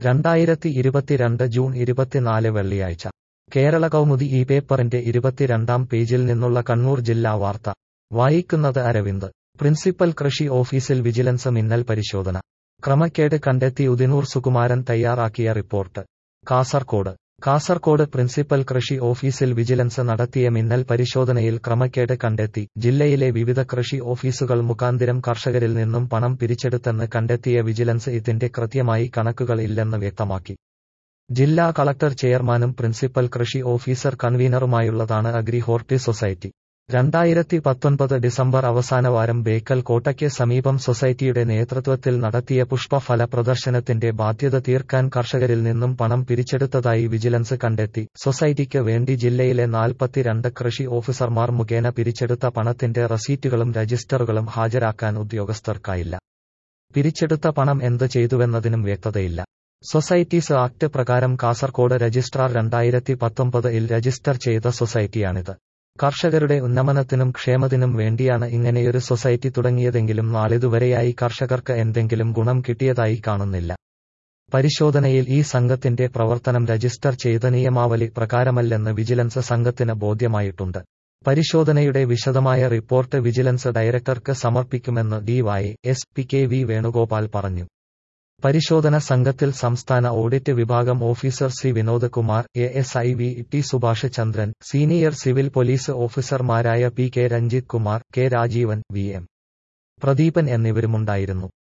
രണ്ടായിരത്തി ഇരുപത്തിരണ്ട് ജൂൺ ഇരുപത്തിനാല് വെള്ളിയാഴ്ച കേരള കൗമുദി ഈ പേപ്പറിന്റെ ഇരുപത്തിരണ്ടാം പേജിൽ നിന്നുള്ള കണ്ണൂർ ജില്ലാ വാർത്ത വായിക്കുന്നത് അരവിന്ദ് പ്രിൻസിപ്പൽ കൃഷി ഓഫീസിൽ വിജിലൻസ് മിന്നൽ പരിശോധന ക്രമക്കേട് കണ്ടെത്തി ഉദിനൂർ സുകുമാരൻ തയ്യാറാക്കിയ റിപ്പോർട്ട് കാസർകോട് കാസർകോട് പ്രിൻസിപ്പൽ കൃഷി ഓഫീസിൽ വിജിലൻസ് നടത്തിയ മിന്നൽ പരിശോധനയിൽ ക്രമക്കേട് കണ്ടെത്തി ജില്ലയിലെ വിവിധ കൃഷി ഓഫീസുകൾ മുഖാന്തിരം കർഷകരിൽ നിന്നും പണം പിരിച്ചെടുത്തെന്ന് കണ്ടെത്തിയ വിജിലൻസ് ഇതിന്റെ കൃത്യമായി കണക്കുകൾ ഇല്ലെന്ന് വ്യക്തമാക്കി ജില്ലാ കളക്ടർ ചെയർമാനും പ്രിൻസിപ്പൽ കൃഷി ഓഫീസർ കൺവീനറുമായുള്ളതാണ് അഗ്രി ഹോർട്ടി സൊസൈറ്റി രണ്ടായിരത്തി പത്തൊൻപത് ഡിസംബർ അവസാനവാരം ബേക്കൽ കോട്ടയ്ക്ക് സമീപം സൊസൈറ്റിയുടെ നേതൃത്വത്തിൽ നടത്തിയ പുഷ്പഫല പ്രദർശനത്തിന്റെ ബാധ്യത തീർക്കാൻ കർഷകരിൽ നിന്നും പണം പിരിച്ചെടുത്തതായി വിജിലൻസ് കണ്ടെത്തി സൊസൈറ്റിക്ക് വേണ്ടി ജില്ലയിലെ നാൽപ്പത്തിരണ്ട് കൃഷി ഓഫീസർമാർ മുഖേന പിരിച്ചെടുത്ത പണത്തിന്റെ റസീറ്റുകളും രജിസ്റ്ററുകളും ഹാജരാക്കാൻ ഉദ്യോഗസ്ഥർക്കായില്ല പിരിച്ചെടുത്ത പണം എന്ത് ചെയ്തുവെന്നതിനും വ്യക്തതയില്ല സൊസൈറ്റീസ് ആക്ട് പ്രകാരം കാസർകോട് രജിസ്ട്രാർ രണ്ടായിരത്തി പത്തൊമ്പതിൽ രജിസ്റ്റർ ചെയ്ത സൊസൈറ്റിയാണിത് കർഷകരുടെ ഉന്നമനത്തിനും ക്ഷേമത്തിനും വേണ്ടിയാണ് ഇങ്ങനെയൊരു സൊസൈറ്റി തുടങ്ങിയതെങ്കിലും നാളിതുവരെയായി കർഷകർക്ക് എന്തെങ്കിലും ഗുണം കിട്ടിയതായി കാണുന്നില്ല പരിശോധനയിൽ ഈ സംഘത്തിന്റെ പ്രവർത്തനം രജിസ്റ്റർ ചെയ്ത നിയമാവലി പ്രകാരമല്ലെന്ന് വിജിലൻസ് സംഘത്തിന് ബോധ്യമായിട്ടുണ്ട് പരിശോധനയുടെ വിശദമായ റിപ്പോർട്ട് വിജിലൻസ് ഡയറക്ടർക്ക് സമർപ്പിക്കുമെന്ന് D Y S P K V Venugopal പറഞ്ഞു പരിശോധന സംഘത്തിൽ സംസ്ഥാന ഓഡിറ്റ് വിഭാഗം officer C Vinod Kumar A S I V T Subhash Chandran senior civil police ഓഫീസർമാരായ P K Ranjith Kumar K Rajeevan V M Pradeepan എന്നിവരുമുണ്ടായിരുന്നു